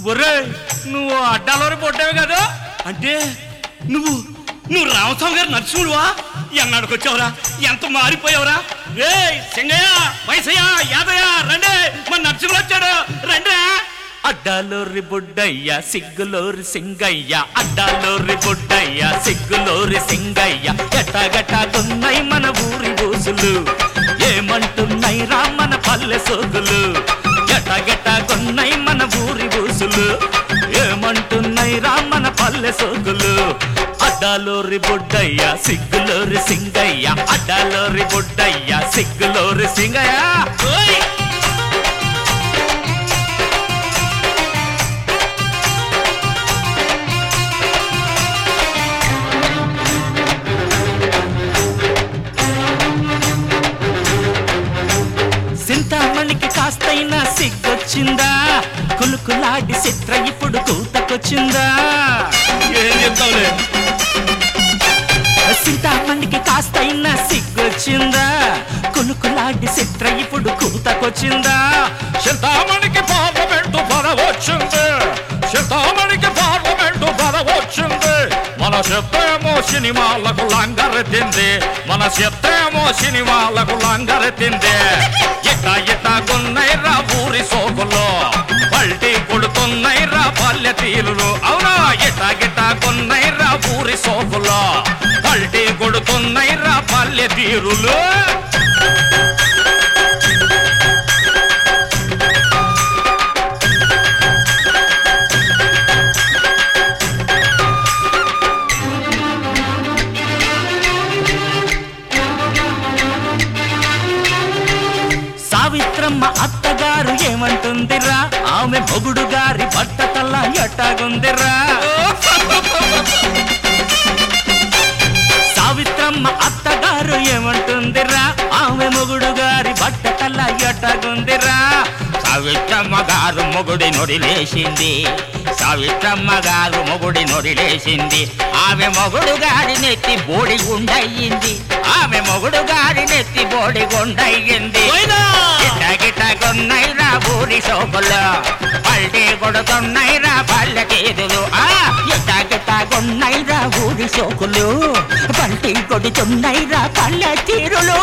ఒరే నువ్వు అడ్డాలోరి పొట్టావు కదా అంటే నువ్వు నువ్వు రామస్వామి గారు నరసింహుడువా ఎన్నాడికి వచ్చావురా ఎంత మారిపోయావురా రే సింగయ్య వైసయ్య యాదయ్య రండి మన నరసింహుడు వచ్చాడు రండి అడ్డాలోరి బుడ్డయ్య సిగ్గులోరి సింగయ్య అడ్డాలోరి బుడ్డయ్య సిగ్గులోరి సింగయ్య ఎట్టగట్టకున్నాయి మన ఊరి ఊసులు ఏమంటున్నాయి రా మన పల్లె సోకులు ఎట్టగట్టకున్నాయి మన ఊరి ఊసులు ఏమంటున్నాయి రా మన పల్లె సోకులు అడ్డాలోరి బుడ్డయ్య సిగ్గులోరి సింగయ్య అడ్డాలోరి బుడ్డయ్య సిగ్గులోరి సింగయ్య ఓయ్! సింతామణికి కాస్తైనా సిగ్గొచ్చిందా కులుకులాడి చిత్ర ఇప్పుడు కూతకొచ్చిందా ఏం చెప్తావులే సింతామణికి కాస్తైనా సిగ్గొచ్చిందా కులుకులాడి చిత్ర ఇప్పుడు కూతకొచ్చిందా చింతామణికి పార్లమెంటు పదవచ్చింది చింతామణికి పార్లమెంటు పదవచ్చింది మన చిత్రేమో సినిమాలకు లంగరెత్తింది మన చిత్రేమో సినిమాలకు లంగరెత్తింది ఇట్ట ఇట్ట గున్నైరా ఊరి సోకుల్లో పల్టీ కొడుతున్నైరా పల్లె తీరులు అవునా ఇట్ట గిట్ట గున్నైరా ఊరి సోకుల్లో పల్టీ కొడుతున్నైరా పల్లె తీరులు సావిత్రమ్మ అత్తగారు ఏమంటుందిరా ఆమె మొగుడు గారి బట్ట తల్ల ఎట్టాగుందిరా సావిత్రమ్మ అత్తగారు ఏమంటుందిరా ఆమె మొగుడు గారి బట్ట తల్ల ఎట్టాగుందిరా సావిత్రమ్మ గారు మొగుడి నొడిలేసింది సావిత్రమ్మ గారు మొగుడి నొడిలేసింది ఆమె మొగుడు గారి నెత్తి బోడి గుండయ్యింది ఆమె మొగుడు గారి నెత్తి బోడి గుండయ్యింది పోయినా! గిట్ట గిట్ట కొన్నైరా బూరి సోకులు పల్టీ కొడుతున్నైరా పల్లె తీదులు ఆ ఎట్ట గిట్ట కొన్నైరా ఊరి సోకులు పంటి కొడుతున్నైరా పల్లె తీరులు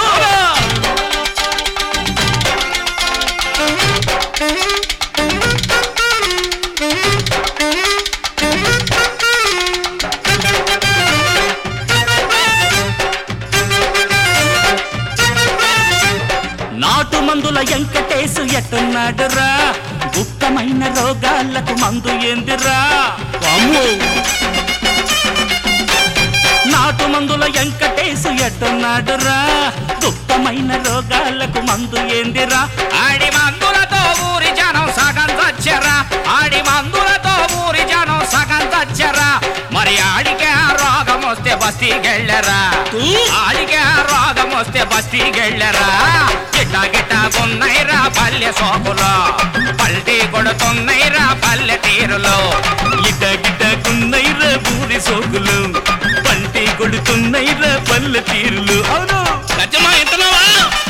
నాటు మందుల ఎంకటేసు ఎట్టున్నాడురా గుప్తమైన రోగాలకు మందు ఏందిరా నాటు మందుల ఎంకటేసు ఎట్టున్నాడురా గుప్తమైన రోగాలకు మందు ఏందిరా ఆడి మందులతో ఊరి జనం సగం చచ్చరా ఆడి మందులతో ఊరి జనం సగం చచ్చరా మరి ఆడికే ఆ రోగం వస్తే బస్తీకెళ్ళరా ఆడికే ఆ రోగం వస్తే బస్తీకెళ్ళరా గిట్ట గిట్ట ఉన్నైరా పల్లె సోపులో పల్టీ కొడుతున్నైరా పల్లె తీరులో ఇట గిట గున్నైరా ఊరి సోకులు పంటి కొడుతున్నైరా పల్లె తీరులు అవును గజమా ఎంతనావా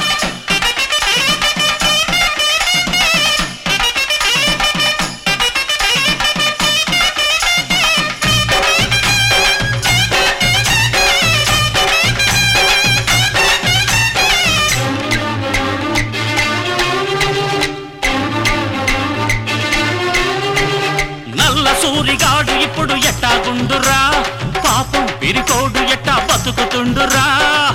నల్ల సూరిగాడు ఇప్పుడు ఎట్టాగుండురా పాపం పిరికోడు ఎట్టా బతుకుతుండురా